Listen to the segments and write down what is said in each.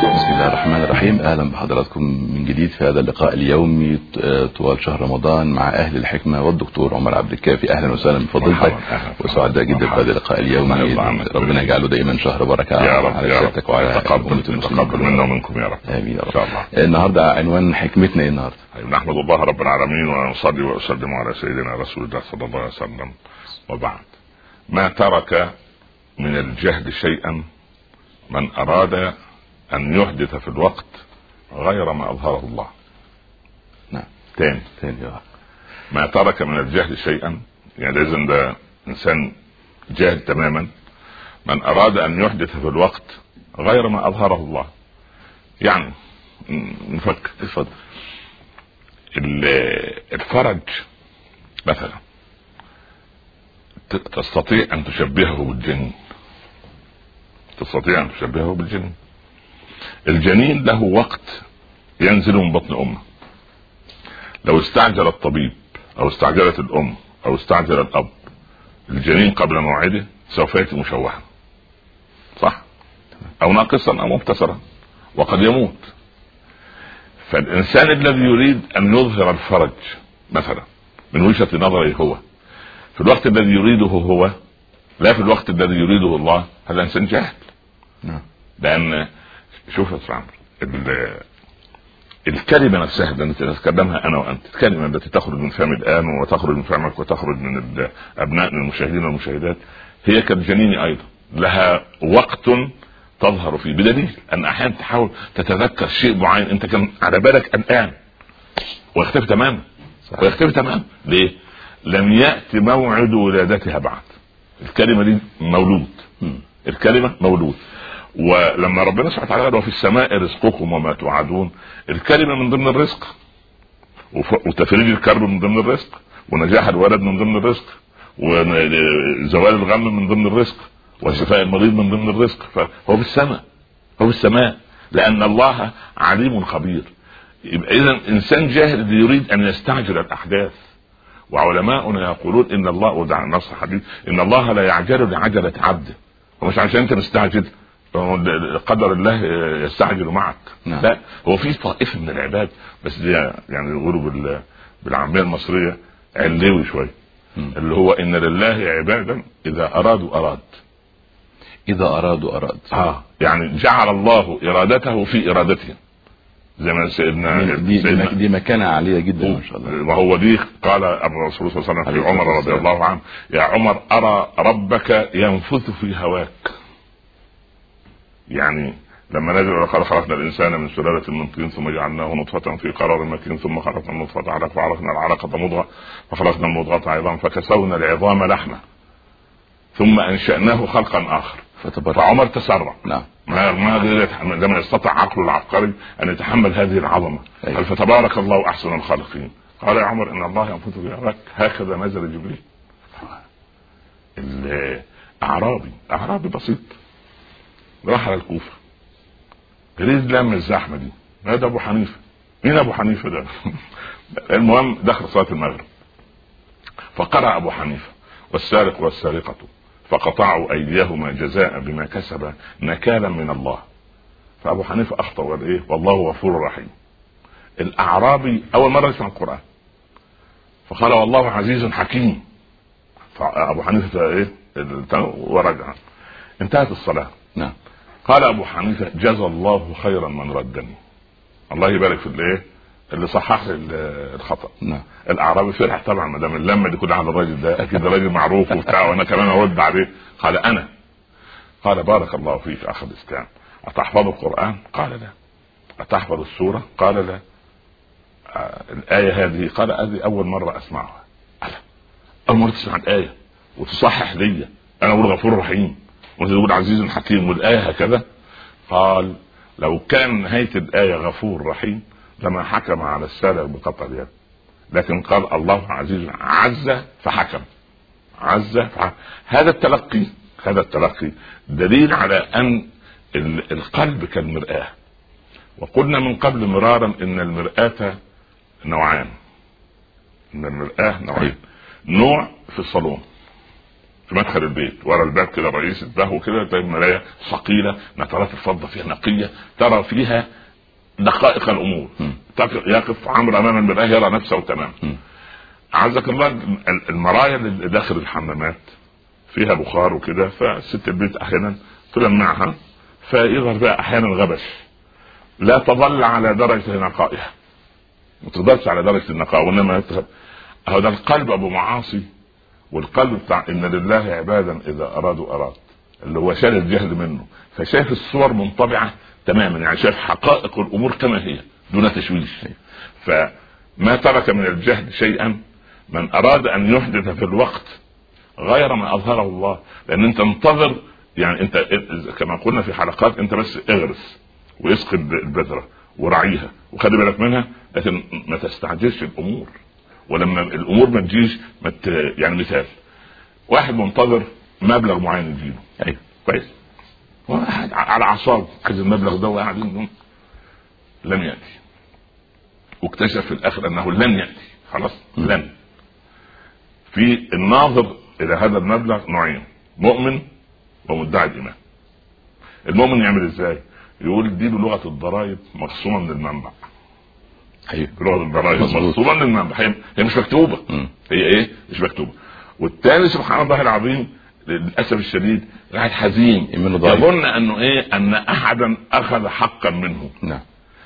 بسم الله الرحمن الرحيم اهلا بحضراتكم من جديد في هذا اللقاء اليومي طوال شهر رمضان مع اهل الحكمه والدكتور عمر عبد الكافي اهلا وسهلا بفضيلتك وسعداء جدا بهذا اللقاء اليومي ربنا يجعله دائما شهر بركه يا رب على يا رب سيادتك وعلى تقبل أمة المسلمين تقبل منا ومنكم يا رب امين يا ان شاء رب الله النهارده عنوان حكمتنا ايه النهارده؟ أيوة، نحمد الله رب العالمين ونصلي واسلم على سيدنا رسول الله صلى الله عليه وسلم وبعد ما ترك من الجهل شيئا من اراد ان يحدث في الوقت غير ما اظهره الله نعم تاني ثاني يا رب. ما ترك من الجهل شيئا يعني لازم ده انسان جاهل تماما من اراد ان يحدث في الوقت غير ما اظهره الله يعني م- نفكر اتفضل ال- الفرج مثلا ت- تستطيع ان تشبهه بالجنين تستطيع ان تشبهه بالجنين الجنين له وقت ينزل من بطن امه لو استعجل الطبيب او استعجلت الام او استعجل الاب الجنين قبل موعده سوف ياتي مشوها صح او ناقصا او مبتسرا وقد يموت فالانسان الذي يريد ان يظهر الفرج مثلا من وجهه نظره هو في الوقت الذي يريده هو لا في الوقت الذي يريده الله هذا انسان جاهل نعم لان شوف يا أستاذ عمرو ال- الكلمه نفسها التي نتكلمها انا وانت الكلمه التي تخرج من فمي الان وتخرج من فمك وتخرج من ال- ابنائنا المشاهدين والمشاهدات هي كالجنين ايضا لها وقت تظهر فيه بدليل ان احيانا تحاول تتذكر شيء معين انت كان على بالك الان ويختفي تماما صحيح. ويختفي تماما ليه؟ لم ياتي موعد ولادتها بعد الكلمه دي مولود مم. الكلمه مولود ولما ربنا سبحانه وتعالى قال وفي السماء رزقكم وما توعدون الكلمه من ضمن الرزق وف- وتفريج الكرب من ضمن الرزق ونجاح الولد من ضمن الرزق وزوال الغم من ضمن الرزق وشفاء المريض من ضمن الرزق فهو في السماء هو في السماء لان الله عليم خبير يبقى اذا انسان جاهل يريد ان يستعجل الاحداث وعلماؤنا يقولون ان الله وده نص حديث ان الله لا يعجل لعجله عبده ومش عشان انت مستعجل هو قدر الله يستعجل معك نعم. لا هو في طائفه من العباد بس دي يعني يقولوا بال بالعاميه المصريه علوي شويه مم. اللي هو ان لله عبادا اذا ارادوا اراد اذا ارادوا اراد اه يعني جعل الله ارادته في ارادتهم زي ما سيدنا دي, دي, سيدنا دي مكانه عاليه جدا ما شاء الله وهو دي قال الرسول صلى الله عليه وسلم عليه في عمر الصلاة رضي والسلام. الله عنه يا عمر ارى ربك ينفث في هواك يعني لما نزل ولقد خلقنا الانسان من سلاله من طين ثم جعلناه نطفه في قرار مكين ثم خلقنا النطفه علقه فعرفنا العلقه مضغه فخلقنا المضغه عظام فكسونا العظام لحمه ثم انشاناه خلقا اخر فتبارك فعمر تسرع نعم ما ما قدر يتحمل لم يستطع عقله العبقري ان يتحمل هذه العظمه أيوة. قال فتبارك الله احسن الخالقين قال يا عمر ان الله ينفث في هواك هكذا نزل جبريل الاعرابي اعرابي بسيط راح على الكوفه يريد لم الزحمه دي هذا ابو حنيفه مين ابو حنيفه ده المهم دخل صلاه المغرب فقرأ ابو حنيفه والسارق والسارقه فقطعوا ايديهما جزاء بما كسب نكالا من الله فابو حنيفه اخطا وقال ايه والله غفور رحيم الاعرابي اول مره يسمع القران فقال والله عزيز حكيم فابو حنيفه ايه ورجع انتهت الصلاه نعم قال ابو حنيفه جزى الله خيرا من ردني الله يبارك في الايه اللي صحح لي ال- الخطا نعم الاعرابي فرح طبعا ما دام اللمه دي كلها على الراجل ده اكيد ده راجل معروف وبتاع وانا كمان ارد عليه قال انا قال بارك الله فيك اخ الاسلام اتحفظ القران قال لا اتحفظ السوره قال لا آه الايه هذه قال هذه اول مره اسمعها قال اول مره تسمع الايه وتصحح لي انا اقول غفور رحيم وانت تقول عزيز حكيم والايه هكذا قال لو كان نهايه الايه غفور رحيم لما حكم على السارق بقطع اليد لكن قال الله عزيز عز فحكم عز فحكم. هذا التلقي هذا التلقي دليل على ان ال- القلب كالمرآة وقلنا من قبل مرارا ان المرآة نوعان ان المرآة نوعين أيوة. نوع في الصالون في مدخل البيت ورا الباب كده رئيس البهو كده تلاقي مرايه ثقيله نترات الفضه فيها نقيه ترى فيها دقائق الامور يقف عمرو امام المراه يرى نفسه تماما عزك الله المرايا اللي داخل الحمامات فيها بخار وكده فست البيت احيانا تلمعها فيظهر فيها احيانا غبش لا تظل على درجه نقائها ما تقدرش على درجه النقاء وانما هذا القلب ابو معاصي والقلب بتاع ان لله عبادا اذا ارادوا اراد اللي هو شال الجهل منه فشاف الصور منطبعه تماما يعني شاف حقائق الامور كما هي دون تشويش فما ترك من الجهل شيئا من اراد ان يحدث في الوقت غير ما اظهره الله لان انت انتظر يعني انت كما قلنا في حلقات انت بس اغرس واسقي البذره ورعيها وخلي بالك منها لكن ما تستعجلش الامور ولما الامور ما تجيش ما يعني مثال واحد منتظر مبلغ معين يجيله ايوه كويس واحد على اعصابه عايز المبلغ ده وقاعد لم ياتي واكتشف في الاخر انه لن ياتي خلاص لن في الناظر الى هذا المبلغ نوعين مؤمن ومدعي الايمان المؤمن يعمل ازاي يقول دي بلغه الضرائب مقسومه من المنبع ايوه بلغه الضرائب مقسومه من المنبع هي, هي مش مكتوبه م. هي ايه مش مكتوبه والثاني سبحان الله العظيم للاسف الشديد قاعد حزين يظن انه ايه ان احدا اخذ حقا منه نعم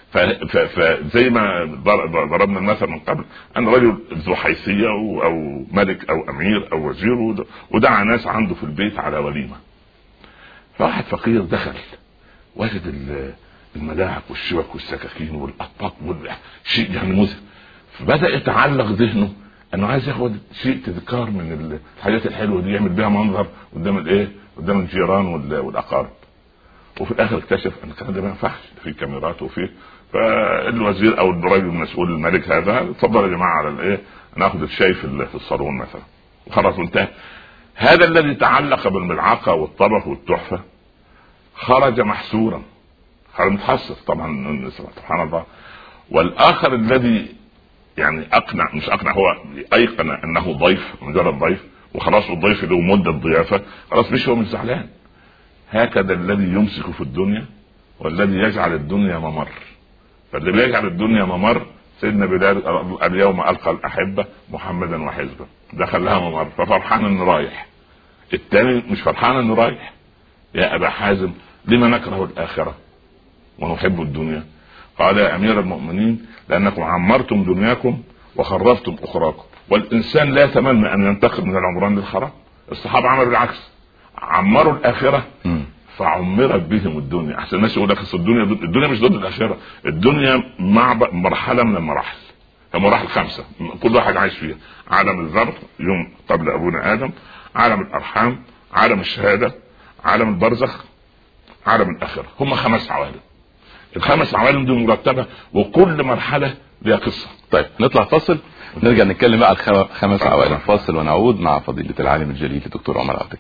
فزي ما ضربنا المثل من قبل ان رجل ذو حيثيه او ملك او امير او وزير ودعا ناس عنده في البيت على وليمه فواحد فقير دخل وجد الملاعق والشبك والسكاكين والاطباق والشيء يعني مذهل فبدا يتعلق ذهنه انه عايز ياخد شيء تذكار من الحاجات الحلوه دي يعمل بها منظر قدام الايه قدام الجيران والاقارب وفي الاخر اكتشف ان الكلام ده ما ينفعش في كاميرات وفي فالوزير او الراجل المسؤول الملك هذا اتفضل يا جماعه على الايه ناخذ الشاي في في الصالون مثلا وخلاص انتهى هذا الذي تعلق بالملعقه والطبخ والتحفه خرج محسورا خرج متحسر طبعا سبحان الله والاخر الذي يعني اقنع مش اقنع هو ايقن انه ضيف مجرد ضيف وخلاص الضيف له مده ضيافه خلاص مش هو مش زعلان هكذا الذي يمسك في الدنيا والذي يجعل الدنيا ممر فاللي بيجعل الدنيا ممر سيدنا بلال اليوم القى الاحبه محمدا وحزبه دخل لها ممر ففرحان انه رايح الثاني مش فرحان انه رايح يا ابا حازم لما نكره الاخره ونحب الدنيا قال يا امير المؤمنين لانكم عمرتم دنياكم وخربتم اخراكم والانسان لا يتمنى ان ينتقل من العمران للخراب الصحابه عملوا العكس عمروا الاخره فعمرت بهم الدنيا احسن الناس يقول لك الدنيا ضد الدنيا مش ضد الاخره الدنيا مع مرحله من المراحل مراحل خمسه كل واحد عايش فيها عالم الذر يوم قبل ابونا ادم عالم الارحام عالم الشهاده عالم البرزخ عالم الاخره هم خمس عوالم الخمس عوالم دي مرتبه وكل مرحله ليها قصه طيب نطلع فاصل نرجع نتكلم بقى على الخمس عوالم فاصل ونعود مع فضيله العالم الجليل الدكتور عمر عبد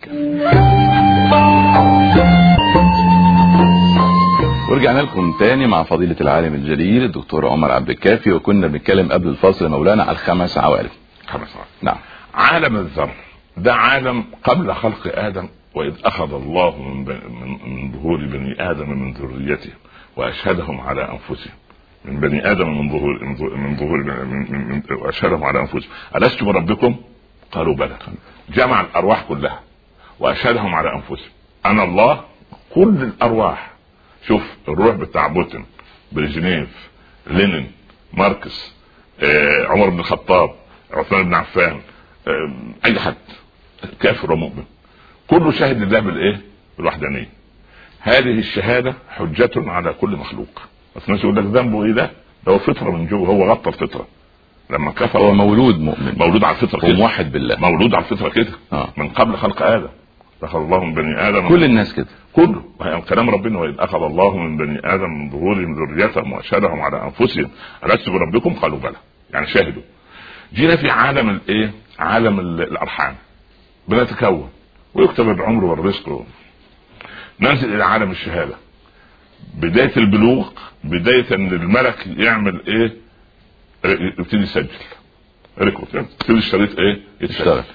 ورجعنا لكم تاني مع فضيلة العالم الجليل الدكتور عمر عبد الكافي وكنا بنتكلم قبل الفاصل مولانا على الخمس عوالم خمس عوالم نعم عالم الذر ده عالم قبل خلق ادم واذ اخذ الله من, من, من ظهور بني ادم من ذريته واشهدهم على انفسهم من بني ادم من ظهور من ظهور من, من, من واشهدهم على انفسهم الست بربكم؟ قالوا بلى جمع الارواح كلها واشهدهم على انفسهم انا الله كل الارواح شوف الروح بتاع بوتين بريجنيف لينين ماركس آه، عمر بن الخطاب عثمان بن عفان آه، اي حد كافر ومؤمن كله شاهد لله بالايه؟ بالوحدانيه هذه الشهاده حجه على كل مخلوق بس الناس يقول لك ذنبه ايه ده؟ ده هو فطره من جوه هو غطى الفطره لما كفر هو مولود مؤمن مولود على الفطره كده وموحد بالله مولود على الفطره كده آه. من قبل خلق ادم دخل الله من بني ادم كل الناس كده كله يعني كلام ربنا واذ اخذ الله من بني ادم من ظهورهم ذريتهم واشهدهم على انفسهم الست بربكم قالوا بلى يعني شاهدوا جينا في عالم الايه عالم ال- الارحام بنتكون ويكتب العمر والرزق ننزل الى عالم الشهاده بدايه البلوغ بدايه ان الملك يعمل ايه يبتدي يسجل ريكورد يبتدي الشريط ايه يتشتغل اشتغل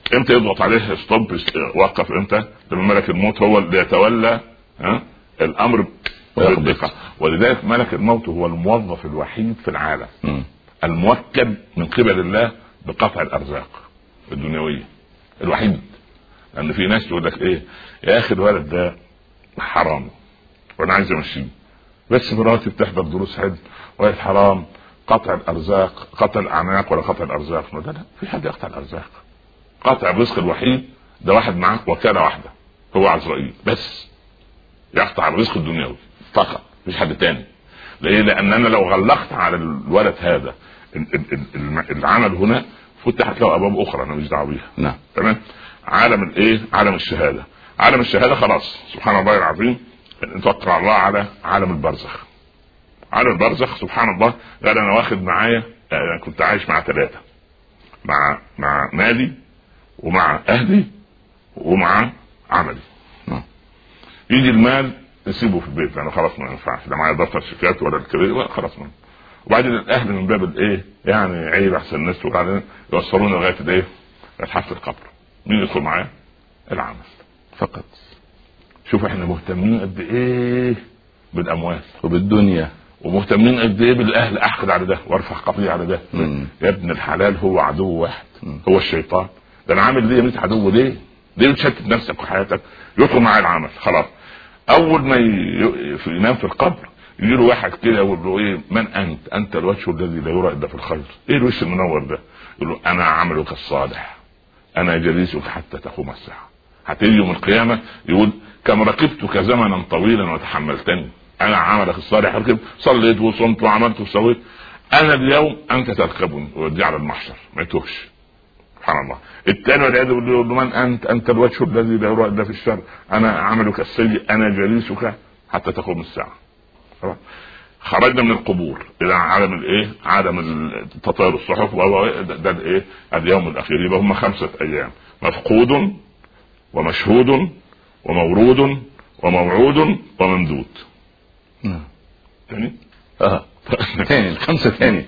امتى يضغط عليه ستوب وقف امتى لما ملك الموت هو اللي يتولى ها الامر ولذلك ملك الموت هو الموظف الوحيد في العالم م. الموكل من قبل الله بقطع الارزاق الدنيويه الوحيد لان في ناس تقول لك ايه يا اخي الولد ده حرام وانا عايز امشيه بس مراتي بتحضر دروس علم وهي حرام قطع الارزاق قطع الاعناق ولا قطع الارزاق لا لا في حد يقطع الارزاق قطع الرزق الوحيد ده واحد معاه وكاله واحده هو عزرائيل بس يقطع الرزق الدنيوي فقط مفيش حد تاني ليه؟ لان انا لو غلقت على الولد هذا العمل هنا فتحت له ابواب اخرى انا مش دعوه بيها نعم تمام عالم الايه؟ عالم الشهاده عالم الشهاده خلاص سبحان الله العظيم نتوكل على الله على عالم البرزخ عالم البرزخ سبحان الله قال انا واخد معايا انا كنت عايش مع ثلاثه مع مع مالي ومع اهلي ومع عملي نعم. يجي المال نسيبه في البيت لانه خلاص ما ينفعش لا معايا دفتر شيكات ولا الكبير خلاص ما وبعدين الاهل من باب الايه يعني عيب احسن الناس وبعدين يوصلونا لغايه الايه؟ لغايه حافه القبر مين يدخل معايا؟ العمل فقط شوف احنا مهتمين قد ايه بالاموال وبالدنيا ومهتمين قد ايه بالاهل احقد على ده وارفع قضيه على ده مم. يا ابن الحلال هو عدو واحد مم. هو الشيطان ده انا عامل ليه مثل عدو ليه؟ ليه بتشتت نفسك وحياتك؟ يدخل معايا العمل خلاص اول ما ينام في القبر يجي له واحد كده يقول له ايه من انت؟ انت الوجه الذي لا يرى الا في الخير، ايه الوش المنور ده؟ يقول له انا عملك الصالح انا جليسك حتى تقوم الساعه. هتيجي يوم القيامه يقول كم ركبتك زمنا طويلا وتحملتني انا عملك الصالح ركب صليت وصمت وعملت وسويت انا اليوم انت تركبني وودي على المحشر ما يتوهش سبحان الله الثاني والعياذ بالله يقول من انت انت الوجه الذي لا يرى الا في الشر انا عملك السيء انا جليسك حتى تقوم الساعه خرجنا من القبور الى عالم الايه؟ عالم تطاير الصحف وهو ده الايه؟ اليوم الاخير يبقى هم خمسه ايام مفقود ومشهود ومورود وموعود وممدود نعم ثاني اه ثاني الخمسه ثاني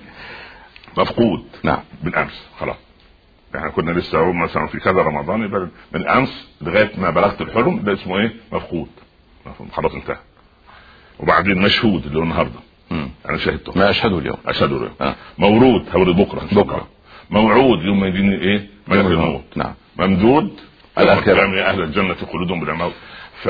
مفقود نعم بالامس خلاص احنا كنا لسه مثلا في كذا رمضان يبقى من امس لغايه ما بلغت الحلم ده اسمه ايه؟ مفقود خلاص انتهى وبعدين مشهود اللي هو النهارده انا شهدته ما اشهده اليوم اشهده اليوم آه. مورود هورد بكره بكره موعود يوم ما يجيني ايه؟ ملك الموت نعم ممدود الآخرة أهل الجنة خلودهم بلا موت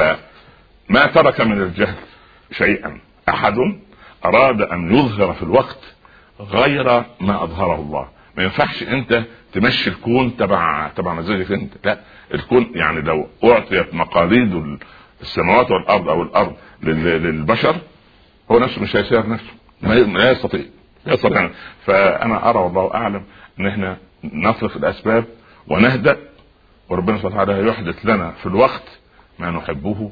فما ترك من الجهل شيئا أحد أراد أن يظهر في الوقت غير ما أظهره الله ما ينفعش أنت تمشي الكون تبع تبع مزاجك أنت لا الكون يعني لو أعطيت مقاليد السماوات والأرض أو الأرض للبشر هو نفسه مش هيسير نفسه لا يستطيع لا يستطيع فأنا أرى والله أعلم أن احنا نصرف الأسباب ونهدأ وربنا سبحانه وتعالى يحدث لنا في الوقت ما نحبه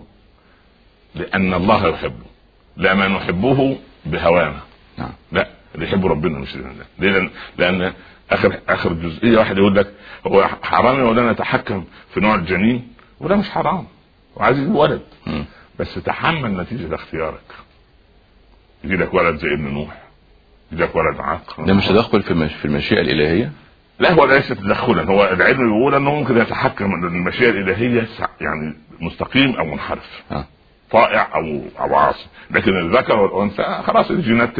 لأن الله يحبه لا ما نحبه بهوانا نعم. لا اللي يحب ربنا مش لله ليه لأن آخر آخر جزئية واحد يقول لك هو حرام ولا نتحكم في نوع الجنين وده مش حرام وعايز ولد م. بس تحمل نتيجة اختيارك يجي لك ولد زي ابن نوح يجي لك ولد عاق ده مش تدخل في المشيئة الإلهية لا هو ليس تدخلا هو العلم بيقول انه ممكن يتحكم المشيئه الالهيه يعني مستقيم او منحرف آه. طائع او او عاصي لكن الذكر والانثى خلاص الجينات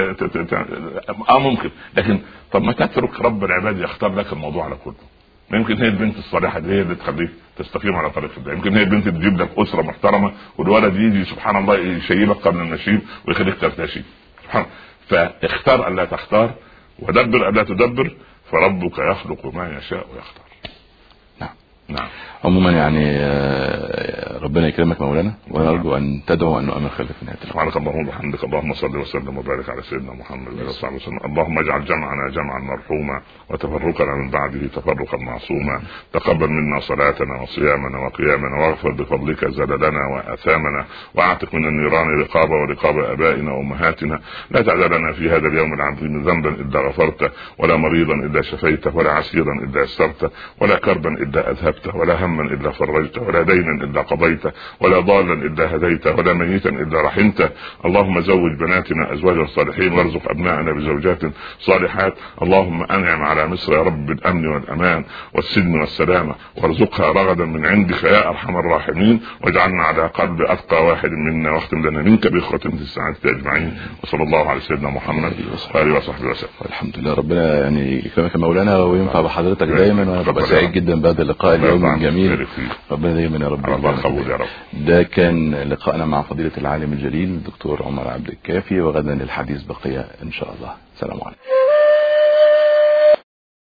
اه ممكن لكن طب ما تترك رب العباد يختار لك الموضوع على كله يمكن هي البنت الصالحه دي هي اللي تخليك تستقيم على طريق الله يمكن هي البنت تجيب لك اسره محترمه والولد يجي سبحان الله يشيبك قبل المشيب ويخليك ترتشي سبحان فاختار الا تختار ودبر الا تدبر فربك يخلق ما يشاء ويختار نعم نعم عموما يعني آه، ربنا يكرمك مولانا ونرجو ان تدعو ان نؤمن خلف نهايه سبحانك اللهم وبحمدك اللهم صل وسلم وبارك على سيدنا محمد وعلى اله وسلم اللهم اجعل جمعنا جمعا مرحوما وتفرقنا من بعده تفرقا معصوما تقبل منا صلاتنا وصيامنا وقيامنا واغفر بفضلك زللنا واثامنا واعتق من النيران رقاب ورقاب ابائنا وامهاتنا لا تدع لنا في هذا اليوم العظيم ذنبا الا غفرته ولا مريضا الا شفيته ولا عسيرا الا يسرته ولا كربا الا اذهبته كتبته ولا هما الا فرجته ولا دينا الا قضيته ولا ضالا الا هديته ولا ميتا الا رحمته اللهم زوج بناتنا ازواجا صالحين وارزق ابنائنا بزوجات صالحات اللهم انعم على مصر يا رب بالامن والامان والسلم والسلامه وارزقها رغدا من عندك يا ارحم الراحمين واجعلنا على قلب اتقى واحد منا واختم لنا منك بخوة السعاده اجمعين وصلى الله على سيدنا محمد واله وصحبه وسلم الحمد لله ربنا يعني يكرمك يا مولانا وينفع بحضرتك دايما وانا ببقى سعيد جدا بهذا اللقاء اليومي الجميل ربنا دايما يا رب الله يا رب ده كان لقاءنا مع فضيله العالم الجليل الدكتور عمر عبد الكافي وغدا الحديث بقيه ان شاء الله سلام عليكم